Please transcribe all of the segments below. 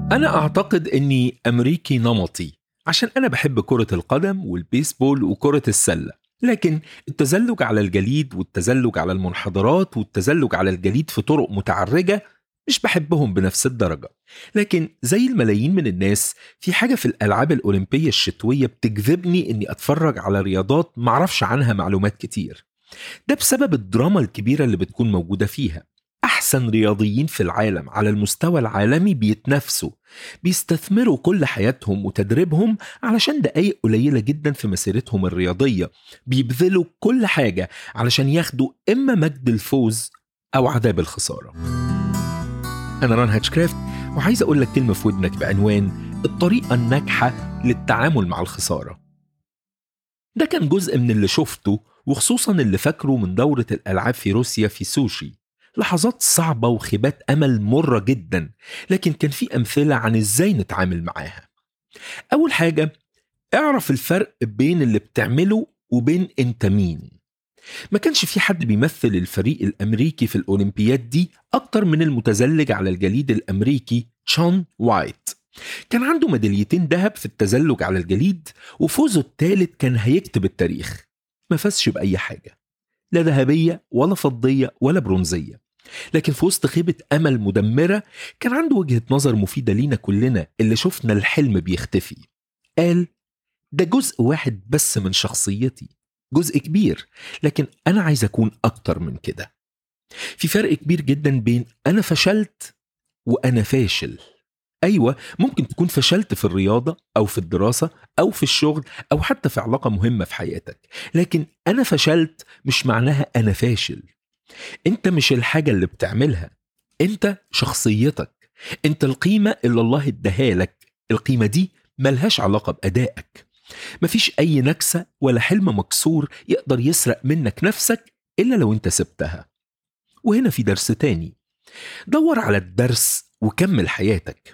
أنا أعتقد إني أمريكي نمطي عشان أنا بحب كرة القدم والبيسبول وكرة السلة لكن التزلج على الجليد والتزلج على المنحدرات والتزلج على الجليد في طرق متعرجة مش بحبهم بنفس الدرجة لكن زي الملايين من الناس في حاجة في الألعاب الأولمبية الشتوية بتجذبني إني أتفرج على رياضات معرفش عنها معلومات كتير ده بسبب الدراما الكبيرة اللي بتكون موجودة فيها أحسن رياضيين في العالم على المستوى العالمي بيتنافسوا بيستثمروا كل حياتهم وتدريبهم علشان دقايق قليلة جدا في مسيرتهم الرياضية بيبذلوا كل حاجة علشان ياخدوا إما مجد الفوز أو عذاب الخسارة أنا ران هاتشكرافت وعايز أقول لك كلمة في ودنك بعنوان الطريقة الناجحة للتعامل مع الخسارة ده كان جزء من اللي شفته وخصوصا اللي فاكره من دورة الألعاب في روسيا في سوشي لحظات صعبة وخيبات أمل مرة جدا لكن كان في أمثلة عن إزاي نتعامل معاها أول حاجة اعرف الفرق بين اللي بتعمله وبين أنت مين ما كانش في حد بيمثل الفريق الأمريكي في الأولمبياد دي أكتر من المتزلج على الجليد الأمريكي شون وايت كان عنده ميداليتين ذهب في التزلج على الجليد وفوزه الثالث كان هيكتب التاريخ ما فازش بأي حاجة لا ذهبية ولا فضية ولا برونزية لكن في وسط خيبة أمل مدمرة كان عنده وجهة نظر مفيدة لينا كلنا اللي شفنا الحلم بيختفي قال ده جزء واحد بس من شخصيتي جزء كبير لكن أنا عايز أكون أكتر من كده في فرق كبير جدا بين أنا فشلت وأنا فاشل أيوة ممكن تكون فشلت في الرياضة أو في الدراسة أو في الشغل أو حتى في علاقة مهمة في حياتك لكن أنا فشلت مش معناها أنا فاشل أنت مش الحاجة اللي بتعملها أنت شخصيتك أنت القيمة اللي الله اداها لك القيمة دي ملهاش علاقة بأدائك مفيش أي نكسة ولا حلم مكسور يقدر يسرق منك نفسك إلا لو أنت سبتها وهنا في درس تاني دور على الدرس وكمل حياتك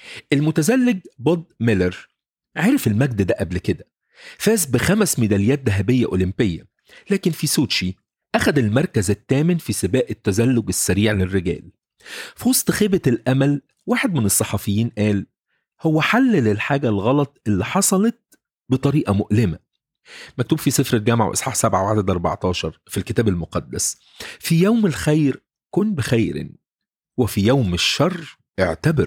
المتزلج بود ميلر عرف المجد ده قبل كده فاز بخمس ميداليات ذهبية أولمبية لكن في سوتشي أخذ المركز الثامن في سباق التزلج السريع للرجال في وسط خيبة الأمل واحد من الصحفيين قال هو حلل الحاجة الغلط اللي حصلت بطريقة مؤلمة مكتوب في سفر الجامعة وإصحاح 7 وعدد 14 في الكتاب المقدس في يوم الخير كن بخير وفي يوم الشر اعتبر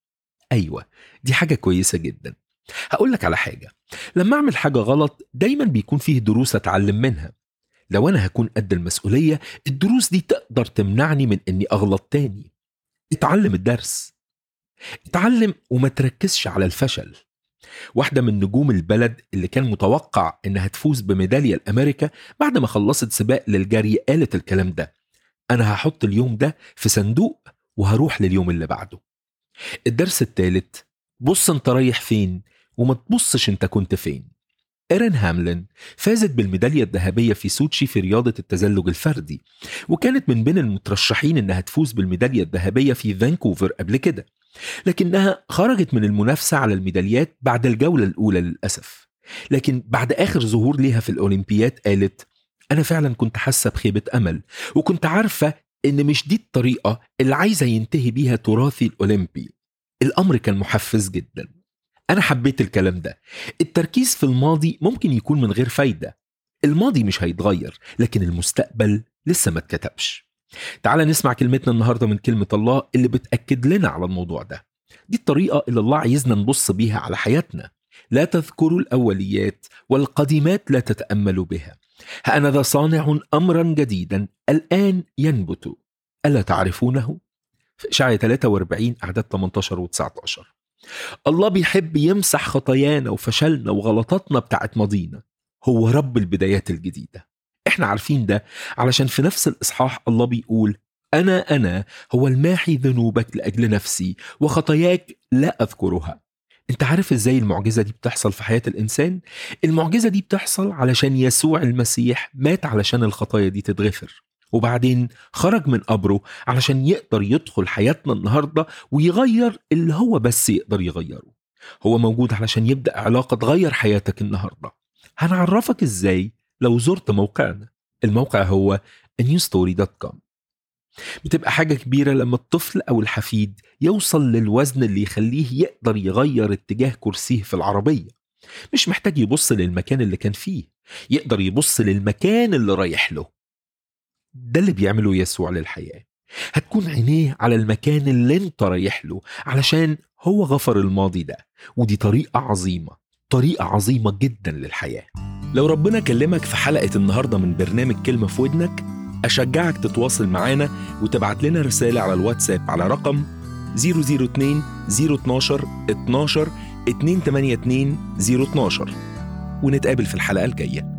أيوة دي حاجة كويسة جدا هقول لك على حاجة لما أعمل حاجة غلط دايما بيكون فيه دروس أتعلم منها لو أنا هكون قد المسؤولية الدروس دي تقدر تمنعني من إني أغلط تاني اتعلم الدرس اتعلم وما تركزش على الفشل واحدة من نجوم البلد اللي كان متوقع إنها تفوز بميدالية لأمريكا بعد ما خلصت سباق للجري قالت الكلام ده أنا هحط اليوم ده في صندوق وهروح لليوم اللي بعده الدرس الثالث بص انت رايح فين وما تبصش انت كنت فين إيرين هاملين فازت بالميدالية الذهبية في سوتشي في رياضة التزلج الفردي وكانت من بين المترشحين إنها تفوز بالميدالية الذهبية في فانكوفر قبل كده لكنها خرجت من المنافسة على الميداليات بعد الجولة الأولى للأسف لكن بعد آخر ظهور ليها في الأولمبياد قالت أنا فعلا كنت حاسة بخيبة أمل وكنت عارفة إن مش دي الطريقة اللي عايزة ينتهي بيها تراثي الأولمبي الأمر كان محفز جدا أنا حبيت الكلام ده التركيز في الماضي ممكن يكون من غير فايدة الماضي مش هيتغير لكن المستقبل لسه ما اتكتبش تعال نسمع كلمتنا النهاردة من كلمة الله اللي بتأكد لنا على الموضوع ده دي الطريقة اللي الله عايزنا نبص بيها على حياتنا لا تذكروا الأوليات والقديمات لا تتأملوا بها هأنا ذا صانع أمرا جديدا الآن ينبت ألا تعرفونه؟ في إشعياء 43 أعداد 18 و 19 الله بيحب يمسح خطايانا وفشلنا وغلطاتنا بتاعت ماضينا هو رب البدايات الجديدة احنا عارفين ده علشان في نفس الإصحاح الله بيقول أنا أنا هو الماحي ذنوبك لأجل نفسي وخطاياك لا أذكرها انت عارف ازاي المعجزة دي بتحصل في حياة الإنسان؟ المعجزة دي بتحصل علشان يسوع المسيح مات علشان الخطايا دي تتغفر وبعدين خرج من قبره علشان يقدر يدخل حياتنا النهارده ويغير اللي هو بس يقدر يغيره. هو موجود علشان يبدا علاقه تغير حياتك النهارده. هنعرفك ازاي لو زرت موقعنا. الموقع هو newstory.com. بتبقى حاجة كبيرة لما الطفل أو الحفيد يوصل للوزن اللي يخليه يقدر يغير اتجاه كرسيه في العربية مش محتاج يبص للمكان اللي كان فيه يقدر يبص للمكان اللي رايح له ده اللي بيعمله يسوع للحياة هتكون عينيه على المكان اللي انت رايح له علشان هو غفر الماضي ده ودي طريقة عظيمة طريقة عظيمة جدا للحياة لو ربنا كلمك في حلقة النهاردة من برنامج كلمة في ودنك أشجعك تتواصل معانا وتبعت لنا رسالة على الواتساب على رقم 002 012 12 282 012 ونتقابل في الحلقة الجاية